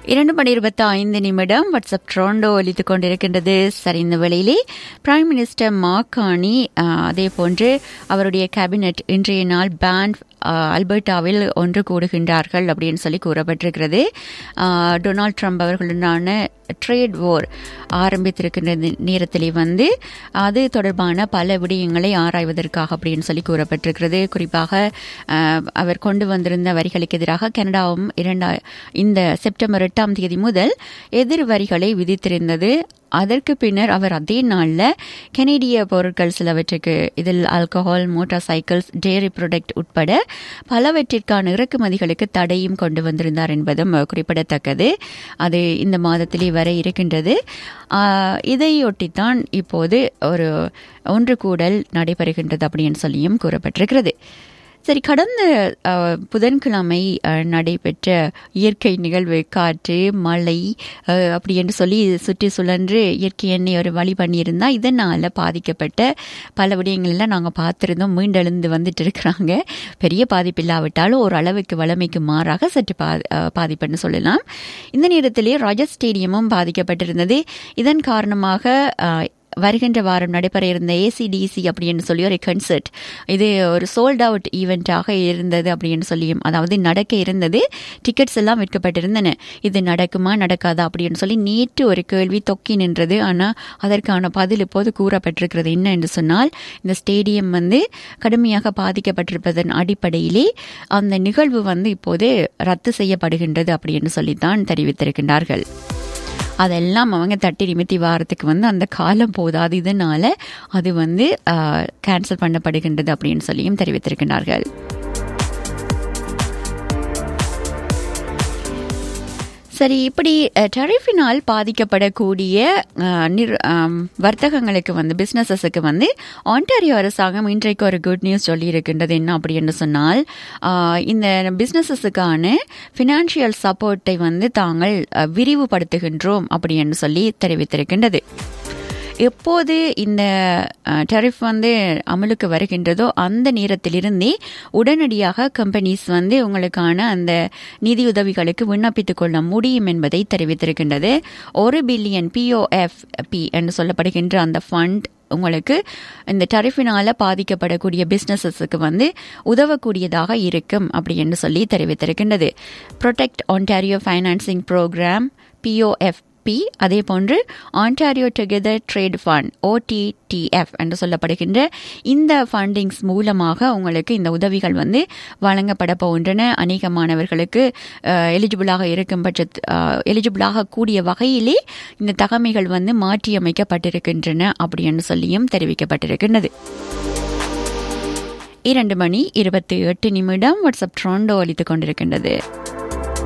இரண்டு மணி இருபத்தி ஐந்து நிமிடம் வாட்ஸ்அப் ட்ரோண்டோ ஒலித்துக் கொண்டிருக்கின்றது சரி இந்த வேளையிலே பிரைம் மினிஸ்டர் மாக்கானி அதே போன்று அவருடைய கேபினெட் இன்றைய நாள் பேண்ட் அல்பர்டாவில் ஒன்று கூடுகின்றார்கள் அப்படின்னு சொல்லி கூறப்பட்டிருக்கிறது டொனால்ட் ட்ரம்ப் அவர்களுடனான ட்ரேட் வார் ஆரம்பித்திருக்கின்ற நேரத்திலே வந்து அது தொடர்பான பல விடயங்களை ஆராய்வதற்காக அப்படின்னு சொல்லி கூறப்பட்டிருக்கிறது குறிப்பாக அவர் கொண்டு வந்திருந்த வரிகளுக்கு எதிராக கனடாவும் இரண்டா இந்த செப்டம்பர் எட்டாம் தேதி முதல் எதிர் வரிகளை விதித்திருந்தது அதற்கு பின்னர் அவர் அதே நாளில் கனேடிய பொருட்கள் சிலவற்றுக்கு இதில் alcohol motor cycles dairy product உட்பட பலவற்றிற்கான இறக்குமதிகளுக்கு தடையும் கொண்டு வந்திருந்தார் என்பதும் குறிப்பிடத்தக்கது அது இந்த மாதத்திலே வர இருக்கின்றது இதையொட்டித்தான் இப்போது ஒரு ஒன்று கூடல் நடைபெறுகின்றது அப்படின்னு சொல்லியும் கூறப்பட்டிருக்கிறது சரி கடந்த புதன்கிழமை நடைபெற்ற இயற்கை நிகழ்வு காற்று மழை அப்படி என்று சொல்லி சுற்றி சுழன்று இயற்கை எண்ணெய் ஒரு வழி பண்ணியிருந்தா இதனால் பாதிக்கப்பட்ட பல விடயங்கள்லாம் நாங்கள் பார்த்துருந்தோம் மீண்டெழுந்து வந்துட்டு இருக்கிறாங்க பெரிய பாதிப்பு இல்லாவிட்டாலும் ஒரு அளவுக்கு வளமைக்கு மாறாக சற்று பா பாதிப்புன்னு சொல்லலாம் இந்த நேரத்திலே ராஜர் ஸ்டேடியமும் பாதிக்கப்பட்டிருந்தது இதன் காரணமாக வருகின்ற வாரம் நடைபெற இருந்த ஏசிடிசி அப்படின்னு சொல்லி ஒரு கன்சர்ட் இது ஒரு சோல்ட் அவுட் ஈவெண்ட்டாக இருந்தது அப்படின்னு சொல்லியும் அதாவது நடக்க இருந்தது டிக்கெட்ஸ் எல்லாம் விற்கப்பட்டிருந்தன இது நடக்குமா நடக்காதா அப்படின்னு சொல்லி நேற்று ஒரு கேள்வி தொக்கி நின்றது ஆனால் அதற்கான பதில் இப்போது கூறப்பட்டிருக்கிறது என்ன என்று சொன்னால் இந்த ஸ்டேடியம் வந்து கடுமையாக பாதிக்கப்பட்டிருப்பதன் அடிப்படையிலே அந்த நிகழ்வு வந்து இப்போது ரத்து செய்யப்படுகின்றது அப்படின்னு சொல்லித்தான் தெரிவித்திருக்கின்றார்கள் அதெல்லாம் அவங்க தட்டி நிமித்தி வாரத்துக்கு வந்து அந்த காலம் போதாது இதனால அது வந்து கேன்சல் பண்ணப்படுகின்றது அப்படின்னு சொல்லியும் தெரிவித்திருக்கிறார்கள் சரி இப்படி டெரிஃபினால் பாதிக்கப்படக்கூடிய வர்த்தகங்களுக்கு வந்து பிஸ்னஸஸுக்கு வந்து ஆண்டாரியோ அரசாங்கம் இன்றைக்கு ஒரு குட் நியூஸ் சொல்லி இருக்கின்றது என்ன அப்படின்னு சொன்னால் இந்த பிஸ்னஸஸுக்கான ஃபினான்ஷியல் சப்போர்ட்டை வந்து தாங்கள் விரிவுபடுத்துகின்றோம் அப்படின்னு சொல்லி தெரிவித்திருக்கின்றது எப்போது இந்த டெரிஃப் வந்து அமலுக்கு வருகின்றதோ அந்த நேரத்திலிருந்தே உடனடியாக கம்பெனிஸ் வந்து உங்களுக்கான அந்த நிதியுதவிகளுக்கு விண்ணப்பித்துக் கொள்ள முடியும் என்பதை தெரிவித்திருக்கின்றது ஒரு பில்லியன் பிஓஎஃப் பி என்று சொல்லப்படுகின்ற அந்த ஃபண்ட் உங்களுக்கு இந்த டரிஃபினால் பாதிக்கப்படக்கூடிய பிஸ்னஸஸுக்கு வந்து உதவக்கூடியதாக இருக்கும் அப்படின்னு சொல்லி தெரிவித்திருக்கின்றது protect Ontario financing program POF P அதே போன்று Ontario together trade fund OTTF என்று சொல்லப்படுகின்ற இந்த ஃபண்டிங்ஸ் மூலமாக உங்களுக்கு இந்த உதவிகள் வந்து வழங்கப்பட போகின்றன அநேக மாணவர்களுக்கு எலிஜிபிளாக இருக்கும் பட்ச எலிஜிபிளாக கூடிய வகையிலே இந்த தகமைகள் வந்து மாற்றியமைக்கப்பட்டிருக்கின்றன அப்படின்னு சொல்லியும் தெரிவிக்கப்பட்டிருக்கின்றது இரண்டு மணி இருபத்தி எட்டு நிமிடம் வாட்ஸ்அப் ட்ரோண்டோ அளித்துக் கொண்டிருக்கின்றது